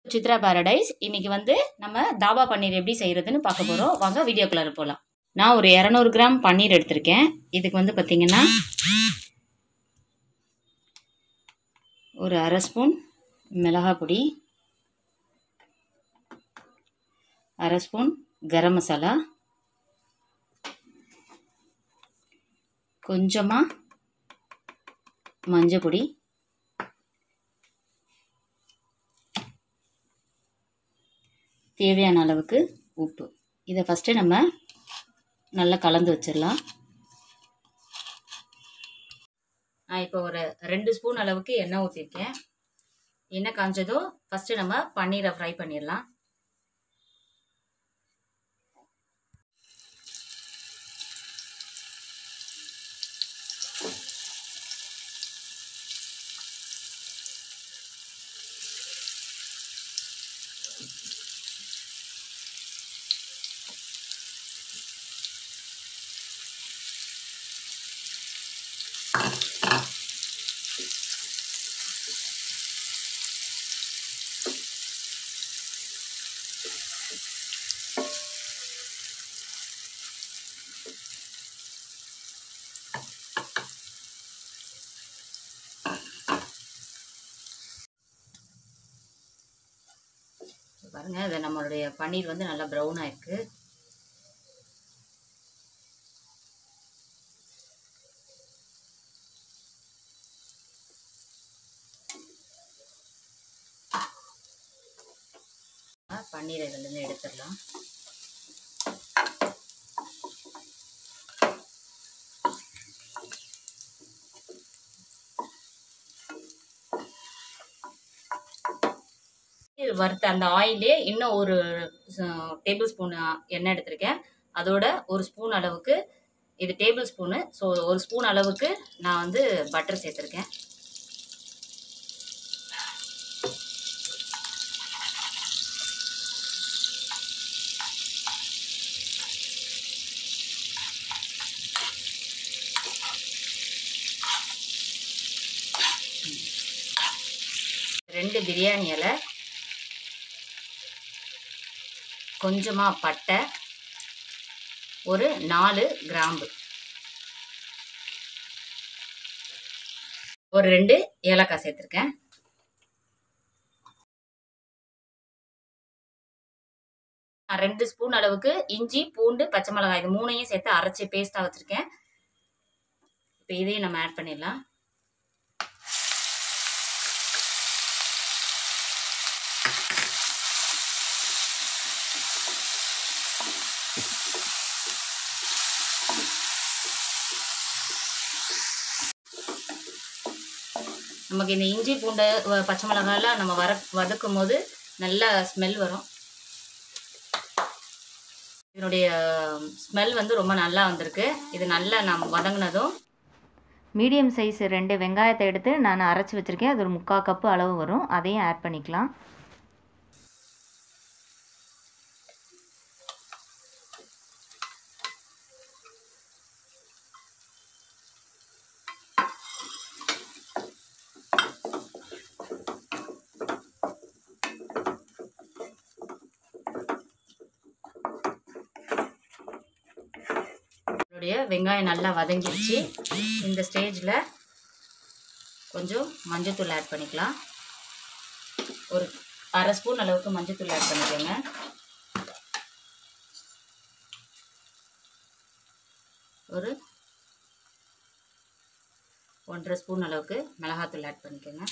Chitra Paradise இன்னைக்கு வந்து நம்ம தாபா பன்னீர் எப்படி செய்கிறதுன்னு பார்க்க போகிறோம் வாங்க வீடியோக்குள்ளார போகலாம் நான் ஒரு இரநூறு கிராம் பன்னீர் எடுத்திருக்கேன் இதுக்கு வந்து பார்த்திங்கன்னா ஒரு அரை ஸ்பூன் மிளகாய் பொடி அரை ஸ்பூன் கரம் மசாலா கொஞ்சமாக மஞ்சள் பொடி தேவையான அளவுக்கு உப்பு இதை ஃபஸ்ட்டு நம்ம நல்லா கலந்து வச்சிடலாம் நான் இப்போ ஒரு ரெண்டு ஸ்பூன் அளவுக்கு எண்ணெய் ஊற்றிருக்கேன் எண்ணெய் காஞ்சதும் ஃபஸ்ட்டு நம்ம பன்னீரை ஃப்ரை பண்ணிடலாம் பாருங்கள் இது நம்மளுடைய பன்னீர் வந்து நல்லா ப்ரௌனாக இருக்குது பன்னீர் இதுலேருந்து எடுத்துடலாம் வறுத்த அந்த ஆயிலே இன்னும் ஒரு டேபிள் ஸ்பூன் எண்ணெய் எடுத்திருக்கேன் அதோட ஒரு ஸ்பூன் அளவுக்கு இது டேபிள் ஸ்பூனு ஸோ ஒரு ஸ்பூன் அளவுக்கு நான் வந்து பட்டர் சேர்த்துருக்கேன் ரெண்டு பிரியாணி இலை கொஞ்சமாக பட்டை ஒரு நாலு கிராம்பு ஒரு ரெண்டு ஏலக்காய் சேர்த்துருக்கேன் ரெண்டு ஸ்பூன் அளவுக்கு இஞ்சி பூண்டு பச்சை மிளகாய் இது மூணையும் சேர்த்து அரைச்சி பேஸ்ட்டாக வச்சுருக்கேன் இப்போ இதையும் நம்ம ஆட் பண்ணிடலாம் நமக்கு இந்த இஞ்சி பூண்டு பச்சை மிளகாயெல்லாம் நம்ம வர வதக்கும் போது நல்ல ஸ்மெல் வரும் இதனுடைய ஸ்மெல் வந்து ரொம்ப நல்லா வந்திருக்கு இது நல்லா நம்ம வதங்கினதும் மீடியம் சைஸ் ரெண்டு வெங்காயத்தை எடுத்து நான் அரைச்சி வச்சுருக்கேன் அது ஒரு முக்கால் கப்பு அளவு வரும் அதையும் ஆட் பண்ணிக்கலாம் நம்மளுடைய வெங்காயம் நல்லா வதங்கிடுச்சு இந்த ஸ்டேஜில் கொஞ்சம் மஞ்சத்தூள் ஆட் பண்ணிக்கலாம் ஒரு அரை ஸ்பூன் அளவுக்கு மஞ்சத்தூள் ஆட் பண்ணிக்கோங்க ஒரு ஒன்றரை ஸ்பூன் அளவுக்கு மிளகாத்தூள் ஆட் பண்ணிக்கோங்க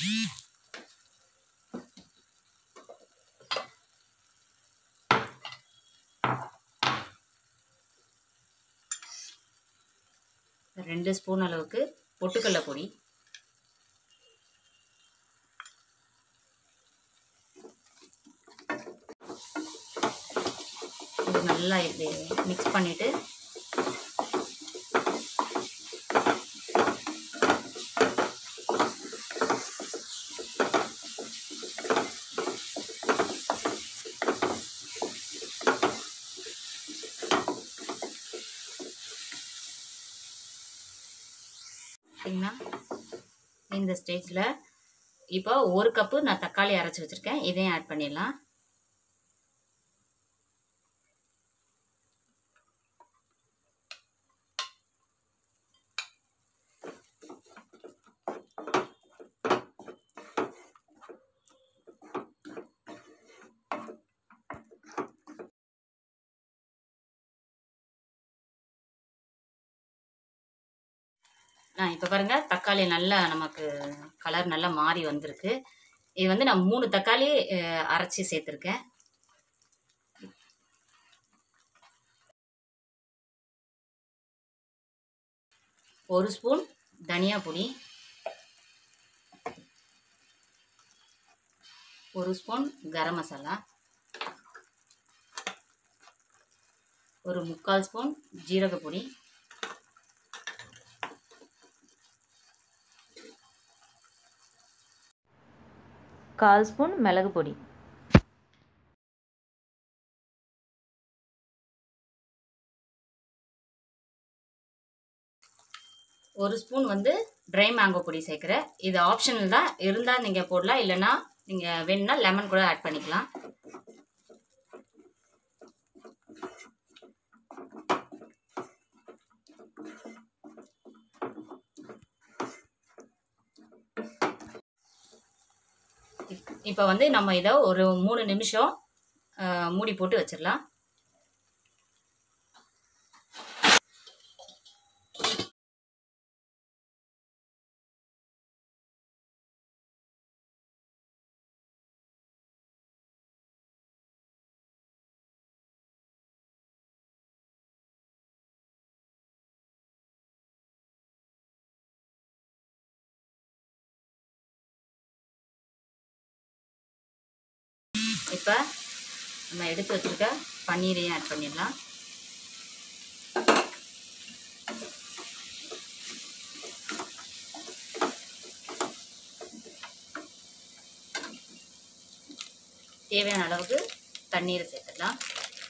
ரெண்டு ஸ்பூன் அளவுக்கு பொட்டுக்கடலை பொடி இது நல்லா இப்படி மிக்ஸ் பண்ணிவிட்டு பார்த்தீங்கன்னா இந்த ஸ்டேஜில் இப்போ ஒரு கப்பு நான் தக்காளி அரைச்சி வச்சுருக்கேன் இதையும் ஆட் பண்ணிடலாம் ஆ இப்போ பாருங்க தக்காளி நல்லா நமக்கு கலர் நல்லா மாறி வந்திருக்கு இது வந்து நான் மூணு தக்காளி அஹ், அரைச்சி சேர்த்துருக்கேன் ஒரு ஸ்பூன் தனியா பொடி ஒரு ஸ்பூன் கரம் மசாலா ஒரு முக்கால் ஸ்பூன் ஜீரக பொடி கால் ஸ்பூன் மிளகு பொடி ஒரு ஸ்பூன் வந்து ட்ரை மேங்கோ பொடி சேர்க்குறேன் இது ஆப்ஷனல் தான் இருந்தால் நீங்கள் போடலாம் இல்லைன்னா நீங்கள் வேணும்னா லெமன் கூட ஆட் பண்ணிக்கலாம் இப்போ வந்து நம்ம இதை ஒரு மூணு நிமிஷம் அஹ், மூடி போட்டு வச்சிடலாம் இப்போ நம்ம எடுத்து வச்சிருக்க பன்னீரையும் ஆட் பண்ணிடலாம் தேவையான அளவுக்கு தண்ணீரை சேர்த்துடலாம்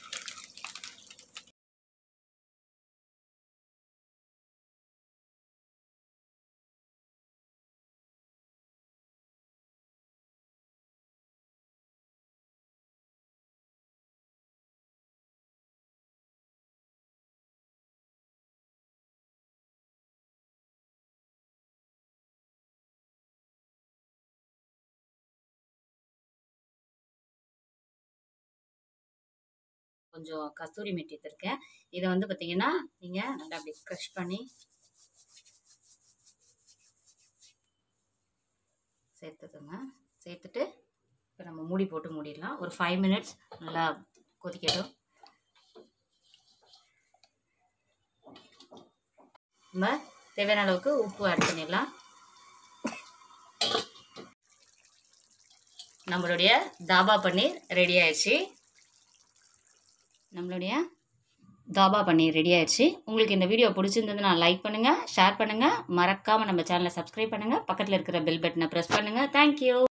கொஞ்சம் கஸ்தூரி மெட்டி எடுத்திருக்கேன் இதை வந்து பார்த்தீங்கன்னா நீங்கள் நல்லா அப்படி க்ரஷ் பண்ணி சேர்த்துக்கோங்க சேர்த்துட்டு இப்போ நம்ம மூடி போட்டு மூடிடலாம் ஒரு ஃபைவ் மினிட்ஸ் நல்லா கொதிக்கட்டும் நம்ம தேவையான அளவுக்கு உப்பு ஆட் பண்ணிடலாம் நம்மளுடைய தாபா பன்னீர் ரெடி ஆயிடுச்சு நம்மளுடைய தாபா பன்னீர் ரெடி ஆயிடுச்சு உங்களுக்கு இந்த வீடியோ பிடிச்சிருந்ததுன்னா லைக் பண்ணுங்கள் ஷேர் பண்ணுங்கள் மறக்காமல் நம்ம சேனலை சப்ஸ்கிரைப் பண்ணுங்கள் பக்கத்தில் இருக்கிற பெல் பட்டனை ப்ரெஸ் பண்ணுங்கள் தேங்க்யூ